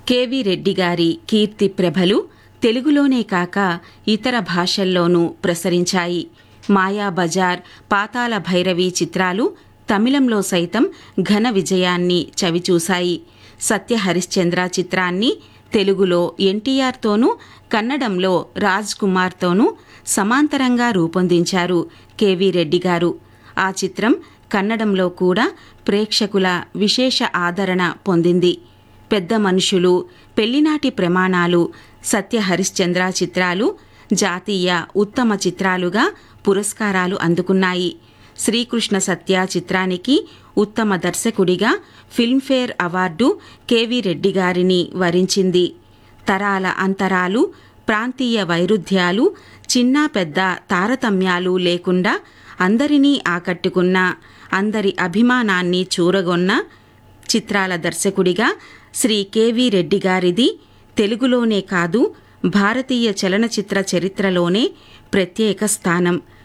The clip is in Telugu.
కెవి రెడ్డి గారి కీర్తి ప్రభలు తెలుగులోనే కాక ఇతర భాషల్లోనూ ప్రసరించాయి మాయాబజార్ పాతాల భైరవి చిత్రాలు తమిళంలో సైతం ఘన విజయాన్ని చవిచూశాయి సత్య హరిశ్చంద్ర చిత్రాన్ని తెలుగులో ఎన్టీఆర్తోనూ కన్నడంలో రాజ్ కుమార్తోనూ సమాంతరంగా రూపొందించారు కెవి రెడ్డి గారు ఆ చిత్రం కన్నడంలో కూడా ప్రేక్షకుల విశేష ఆదరణ పొందింది పెద్ద మనుషులు పెళ్లినాటి ప్రమాణాలు సత్య హరిశ్చంద్ర చిత్రాలు జాతీయ ఉత్తమ చిత్రాలుగా పురస్కారాలు అందుకున్నాయి శ్రీకృష్ణ సత్య చిత్రానికి ఉత్తమ దర్శకుడిగా ఫిల్మ్ఫేర్ అవార్డు కెవి రెడ్డి గారిని వరించింది తరాల అంతరాలు ప్రాంతీయ వైరుధ్యాలు చిన్న పెద్ద తారతమ్యాలు లేకుండా అందరినీ ఆకట్టుకున్న అందరి అభిమానాన్ని చూరగొన్న చిత్రాల దర్శకుడిగా శ్రీ కెవి రెడ్డి గారిది తెలుగులోనే కాదు భారతీయ చలనచిత్ర చరిత్రలోనే ప్రత్యేక స్థానం